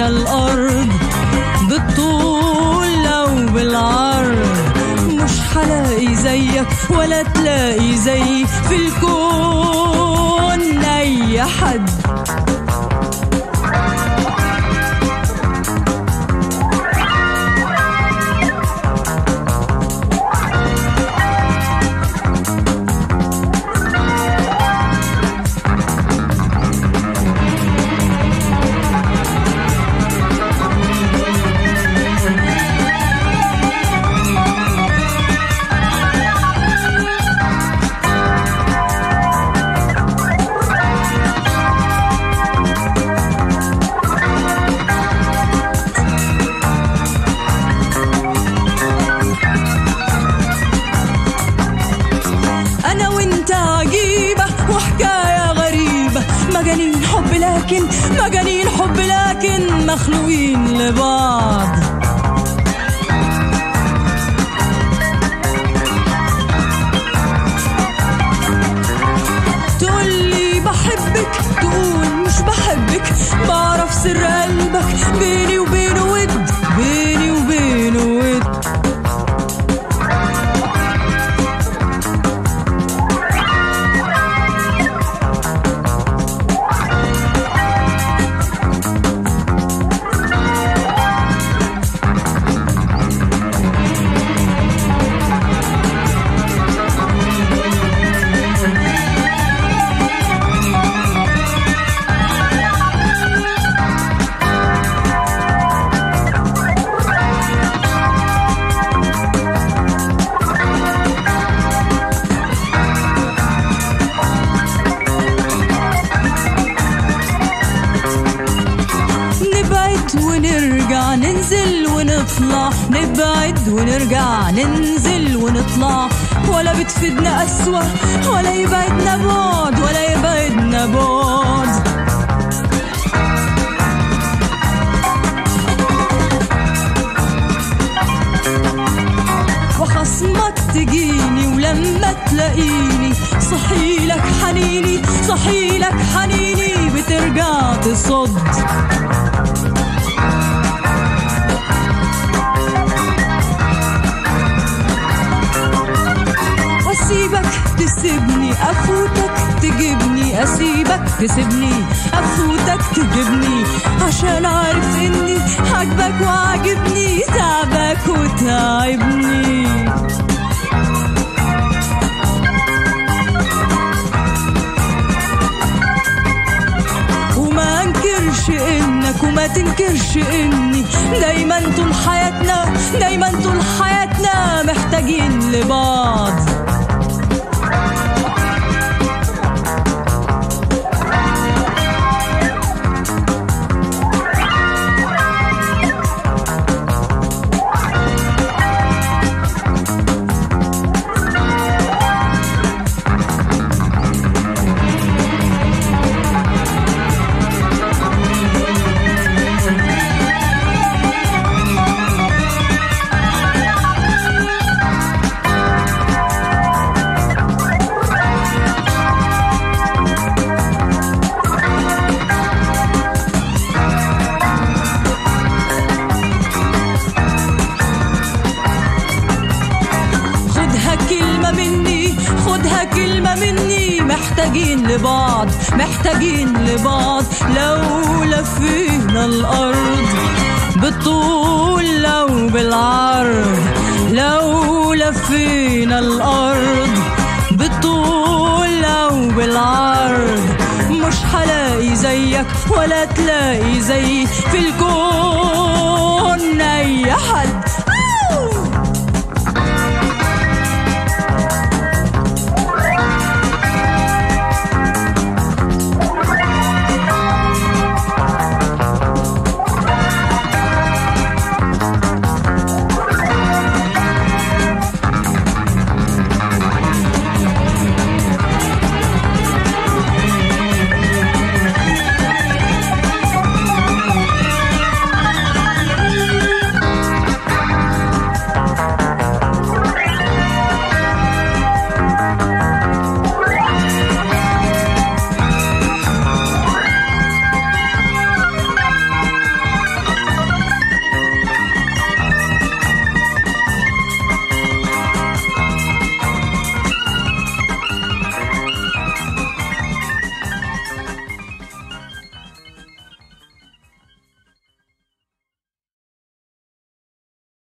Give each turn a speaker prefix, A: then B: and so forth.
A: فينا الأرض بالطول أو بالعرض مش حلاقي زيك ولا تلاقي زي في الكون أي حد أنا وأنت عجيبة وحكاية غريبة مجانين حب لكن مجانين حب لكن مخلوقين لبعض تقولي بحبك تقول مش بحبك بعرف سر قلبك بيني وبينه ود بيني وبينه ود نبعد ونرجع ننزل ونطلع نبعد ونرجع ننزل ونطلع ولا بتفيدنا أسوأ ولا يبعدنا بعد ولا يبعدنا بعد وخصمك تجيني ولما تلاقيني صحيلك حنيني صحيلك حنيني بترجع تصد أسيبك تسيبني أفوتك تجيبني أسيبك تسيبني أفوتك تجيبني عشان عارف إني عاجبك وعاجبني تعبك وتعبني وما انكرش انك وما تنكرش اني دايما طول حياتنا دايما طول حياتنا محتاجين لبعض خدها كلمة مني خدها كلمة مني محتاجين لبعض محتاجين لبعض لو لفينا الأرض بالطول لو بالعرض لو لفينا الأرض بالطول لو بالعرض مش حلاقي زيك ولا تلاقي زي في الكون